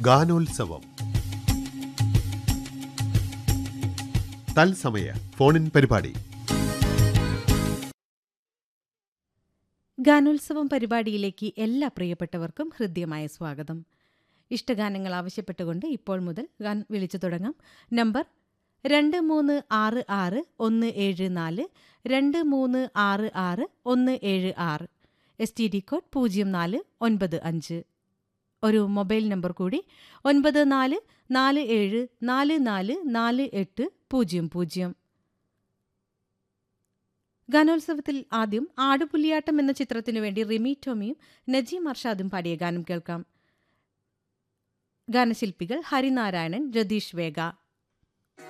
ഗാനോത്സവം തത്സമയ ഫോണിൻ പരിപാടി ഗാനോത്സവം പരിപാടിയിലേക്ക് എല്ലാ പ്രിയപ്പെട്ടവർക്കും ഹൃദ്യമായ സ്വാഗതം ഇഷ്ടഗാനങ്ങൾ ആവശ്യപ്പെട്ടുകൊണ്ട് ഇപ്പോൾ മുതൽ ഗാൻ വിളിച്ചു തുടങ്ങാം നമ്പർ രണ്ട് മൂന്ന് ആറ് ആറ് ഒന്ന് ഏഴ് നാല് രണ്ട് മൂന്ന് ആറ് ആറ് ഒന്ന് ഏഴ് ആറ് എസ് ടി ഡി കോഡ് പൂജ്യം നാല് ഒൻപത് അഞ്ച് ഒരു മൊബൈൽ നമ്പർ കൂടി ഒൻപത് നാല് നാല് ഏഴ് നാല് നാല് നാല് എട്ട് പൂജ്യം പൂജ്യം ഗാനോത്സവത്തിൽ ആദ്യം ആടുപുലിയാട്ടം എന്ന ചിത്രത്തിനു വേണ്ടി റിമി ടോമിയും നജീം അർഷാദും പാടിയ ഗാനം കേൾക്കാം ഗാനശില്പികൾ ഹരിനാരായണൻ രതീഷ് വേഗ